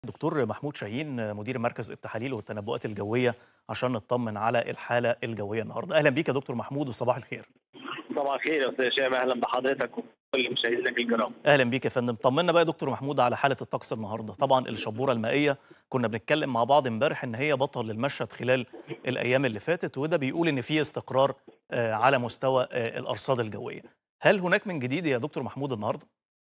دكتور محمود شاهين مدير مركز التحاليل والتنبؤات الجوية عشان نطمن على الحالة الجوية النهاردة أهلا بيك يا دكتور محمود وصباح الخير صباح الخير يا استاذ هشام اهلا بحضرتك وكل مشاهدينك الكرام أهلا بيك يا فندم طمنا بقى يا دكتور محمود على حالة الطقس النهاردة طبعا الشبورة المائية كنا بنتكلم مع بعض امبارح إن هي بطل المشهد خلال الأيام اللي فاتت وده بيقول إن في استقرار آه، على مستوى آه، الأرصاد الجوية هل هناك من جديد يا دكتور محمود النهاردة؟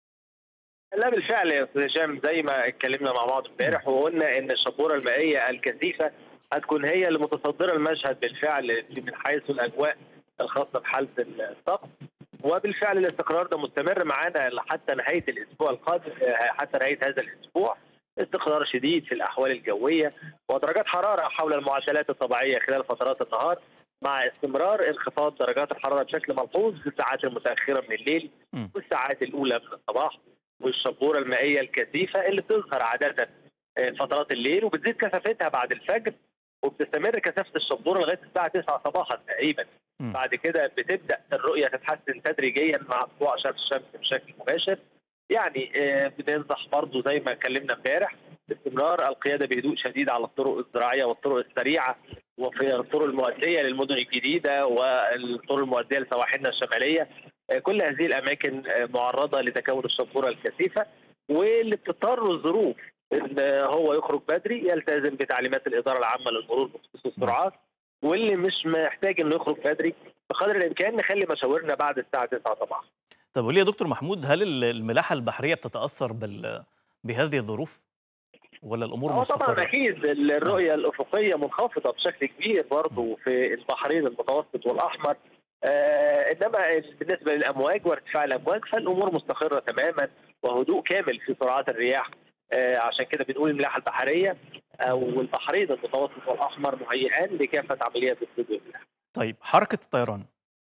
لا بالفعل يا استاذ هشام زي ما اتكلمنا مع بعض امبارح وقلنا ان الشبوره المائيه الكثيفه هتكون هي اللي متصدره المشهد بالفعل من حيث الاجواء الخاصه بحاله الطقس وبالفعل الاستقرار ده مستمر معانا حتى نهايه الاسبوع القادم حتى نهايه هذا الاسبوع استقرار شديد في الاحوال الجويه ودرجات حراره حول المعدلات الطبيعيه خلال فترات النهار مع استمرار انخفاض درجات الحراره بشكل ملحوظ في الساعات المتاخره من الليل م. والساعات الاولى من الصباح والشبوره المائيه الكثيفه اللي بتظهر عاده آه، فترات الليل وبتزيد كثافتها بعد الفجر وبتستمر كثافه الشبوره لغايه الساعه 9 صباحا تقريبا م. بعد كده بتبدا الرؤيه تتحسن تدريجيا مع طلوع اشعه الشمس بشكل مباشر يعني آه، بننصح برضه زي ما اتكلمنا امبارح باستمرار القياده بهدوء شديد على الطرق الزراعيه والطرق السريعه وفي الطرق المؤديه للمدن الجديده والطرق المؤديه لسواحلنا الشماليه آه، كل هذه الاماكن آه، معرضه لتكون الشبوره الكثيفه واللي بتضطر الظروف ان هو يخرج بدري يلتزم بتعليمات الاداره العامه للمرور بخصوص السرعات واللي مش محتاج انه يخرج بدري بقدر الامكان نخلي مشاورنا بعد الساعه 9 صباحا طب قول لي يا دكتور محمود هل ال- الملاحة البحرية بتتأثر بال... بهذه الظروف ولا الأمور هو طبعا مستقرة؟ اكيد الرؤيه الافقيه منخفضه بشكل كبير برضه في البحرين المتوسط والاحمر آه انما بالنسبه للامواج وارتفاع الامواج فالامور مستقره تماما وهدوء كامل في سرعات الرياح آه عشان كده بنقول الملاحه البحريه او البحرين المتوسط والاحمر مهيئان لكافه عمليات الصيد والملاحه. طيب حركة الطيران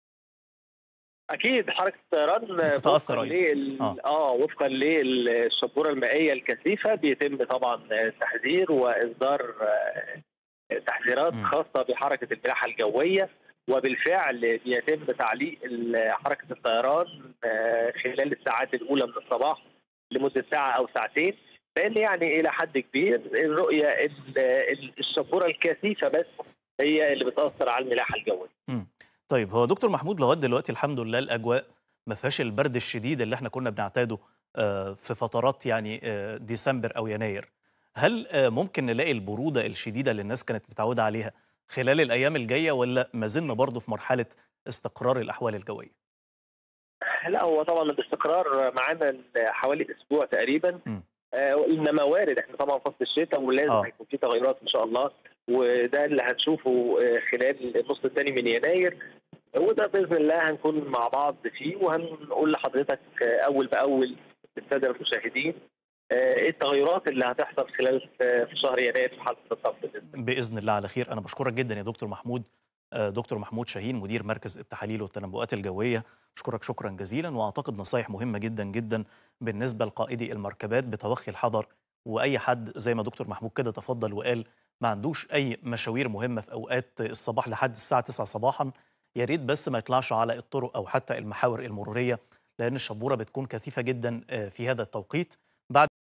اكيد حركه الطيران بتتأثر وفقا أيضاً. لل... آه. اه وفقا للشبوره المائيه الكثيفه بيتم طبعا تحذير واصدار آه، تحذيرات مم. خاصه بحركه الملاحه الجويه وبالفعل بيتم تعليق ال- حركه الطيران آه، خلال الساعات الاولى من الصباح لمده ساعه او ساعتين لان يعني الى حد كبير الرؤيه ال- ال- الشبوره الكثيفه بس هي اللي بتاثر على الملاحه الجويه. مم. طيب هو دكتور محمود لغايه دلوقتي الحمد لله الاجواء ما فيهاش البرد الشديد اللي احنا كنا بنعتاده آه، في فترات يعني آه، ديسمبر او يناير هل آه، ممكن نلاقي البروده الشديده اللي الناس كانت متعوده عليها خلال الايام الجايه ولا ما زلنا برضه في مرحله استقرار الاحوال الجويه لا هو طبعا الاستقرار معانا حوالي اسبوع تقريبا م. آه انما وارد احنا طبعا فصل الشتاء ولازم آه. هيكون في تغيرات ان شاء الله وده اللي هنشوفه آه، خلال النص الثاني من يناير وده باذن الله هنكون مع بعض فيه وهنقول لحضرتك آه، اول باول الساده المشاهدين آه، ايه التغيرات اللي هتحصل خلال آه، في شهر يناير في حاله الطقس بإذن الله. باذن الله على خير انا بشكرك جدا يا دكتور محمود آه، دكتور محمود شاهين مدير مركز التحاليل والتنبؤات الجويه بشكرك شكرا جزيلا واعتقد نصايح مهمه جدا جدا بالنسبه لقائدي المركبات بتوخي الحذر واي حد زي ما دكتور محمود كده تفضل وقال ما عندوش اي مشاوير مهمه في اوقات الصباح لحد الساعه 9 صباحا يا ريت بس ما يطلعش على الطرق او حتى المحاور المروريه لان الشبوره بتكون كثيفه جدا آه، في هذا التوقيت بعد